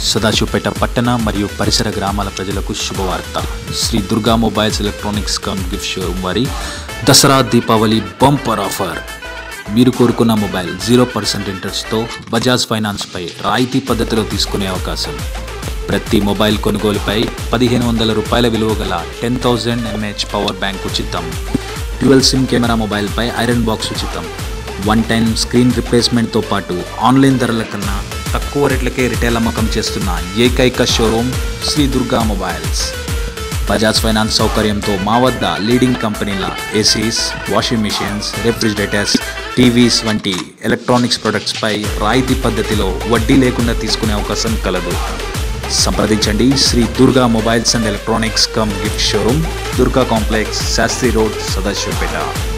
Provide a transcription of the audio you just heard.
సదాశివపేట పట్టణ మరియు పరిసర గ్రామాల ప్రజలకు శుభవార్త Shri Durga mobiles electronics cum gift showroom వారి దసరా దీపావళి బంపర్ ఆఫర్ మీరు కోరుకున్న మొబైల్ జీరో పర్సెంట్ ఇంట్రెస్ట్తో బజాజ్ ఫైనాన్స్పై రాయితీ పద్ధతిలో తీసుకునే అవకాశం ప్రతి మొబైల్ కొనుగోలుపై పదిహేను వందల రూపాయల విలువ గల ten thousand MH power bank ఉచితం డ్యువల్ సిమ్ కెమెరా మొబైల్పై ఐరన్ బాక్స్ ఉచితం వన్ టైం స్క్రీన్ రిప్లేస్మెంట్తో పాటు ఆన్లైన్ ధరల కన్నా తక్కువ రేట్లకే రిటైల్ అమ్మకం చేస్తున్న ఏకైక showroom Shri Durga mobiles Bajaj finance సౌకర్యంతో మా వద్ద లీడింగ్ కంపెనీల ACs washing machines refrigerators TVs వంటి ఎలక్ట్రానిక్స్ ప్రొడక్ట్స్పై రాయితీ పద్ధతిలో వడ్డీ లేకుండా తీసుకునే అవకాశం కలదు సంప్రదించండి Shri Durga mobiles and electronics cum gift showroom Durga complex Shastri road Sadasivpet